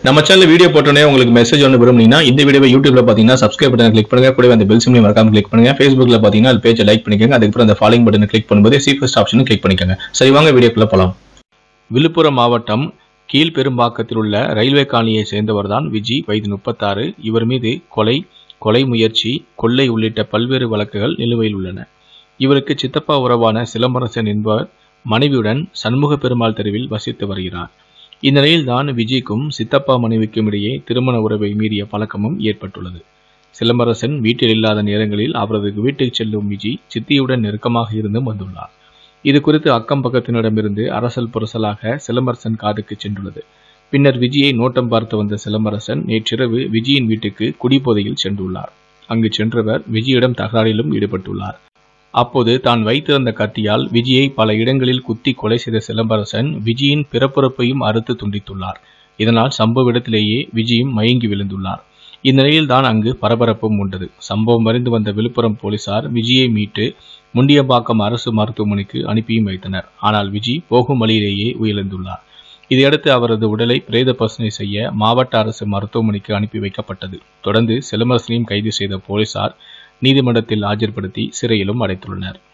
நம்ம channel video போட்டோன்னே உங்களுக்கு மெசேஜ் ஒன்று விரும்புனீங்கன்னா இந்த வீடியோவை யூடியூப்ல பார்த்தீங்கன்னா சப்ஸ்கிரைப் பட்டன் கிளிக் பண்ணுங்க கூடவே அந்த பெல் சிம்லையும் மறக்காம கிளிக் பண்ணுங்க ஃபேஸ்புக்ல பார்த்தீங்கன்னா அது பேஜை லைக் பண்ணிக்கோங்க அதுக்கப்புறம் அந்த ஃபாலோயிங் பட்டனை கிளிக் பண்ணும்போது சீஃபஸ்ட் ஆப்ஷனும் கிளிக் பண்ணிக்கோங்க சரி வாங்க வீடியோக்குள்ள போலாம் விழுப்புரம் மாவட்டம் கீழ்பெரும்பாக்கத்தில் உள்ள ரயில்வே காலனியை சேர்ந்தவர் தான் விஜி வயது முப்பத்தாறு இவர் மீது கொலை கொலை முயற்சி கொள்ளை உள்ளிட்ட பல்வேறு வழக்குகள் நிலுவையில் உள்ளன இவருக்கு சித்தப்பா உறவான சிலம்பரசன் என்பவர் மனைவியுடன் சண்முக பெருமாள் தெருவில் வசித்து வருகிறார் இந்நிலையில்தான் விஜய்க்கும் சித்தப்பா மனைவிக்கும் இடையே திருமண உறவை மீறிய பழக்கமும் ஏற்பட்டுள்ளது சிலம்பரசன் வீட்டில் இல்லாத நேரங்களில் அவரது வீட்டுக்கு செல்லும் விஜய் சித்தியுடன் நெருக்கமாக இருந்து வந்துள்ளார் இது குறித்து அக்கம் பக்கத்தினரிடமிருந்து அரசல் புரசலாக சிலம்பரசன் காதுக்கு சென்றுள்ளது பின்னர் விஜயை நோட்டம் பார்த்து வந்த சிலம்பரசன் நேற்றிரவு விஜயின் வீட்டுக்கு குடிபோதையில் சென்றுள்ளார் அங்கு சென்றவர் விஜயிடம் தகராறிலும் ஈடுபட்டுள்ளார் அப்போது தான் வைத்திருந்த கத்தியால் விஜயை பல இடங்களில் குத்தி கொலை செய்த சிலம்பரசன் விஜயின் பிறப்புறுப்பையும் அறுத்து துண்டித்துள்ளார் இதனால் சம்பவ இடத்திலேயே விஜயும் மயங்கி விழுந்துள்ளார் இந்நிலையில் தான் அங்கு பரபரப்பும் உண்டது சம்பவம் அறிந்து வந்த விழுப்புரம் போலீசார் விஜயை மீட்டு முண்டியம்பாக்கம் அரசு மருத்துவமனைக்கு அனுப்பியும் வைத்தனர் ஆனால் விஜி போகும் வழியிலேயே உயிரிழந்துள்ளார் இதையடுத்து அவரது உடலை பிரேத பரிசோதனை செய்ய மாவட்ட அரசு மருத்துவமனைக்கு அனுப்பி வைக்கப்பட்டது தொடர்ந்து சிலம்பரசனையும் கைது செய்த போலீசார் நீதிமன்றத்தில் ஆஜர்படுத்தி சிறையிலும் அடைத்துள்ளனர்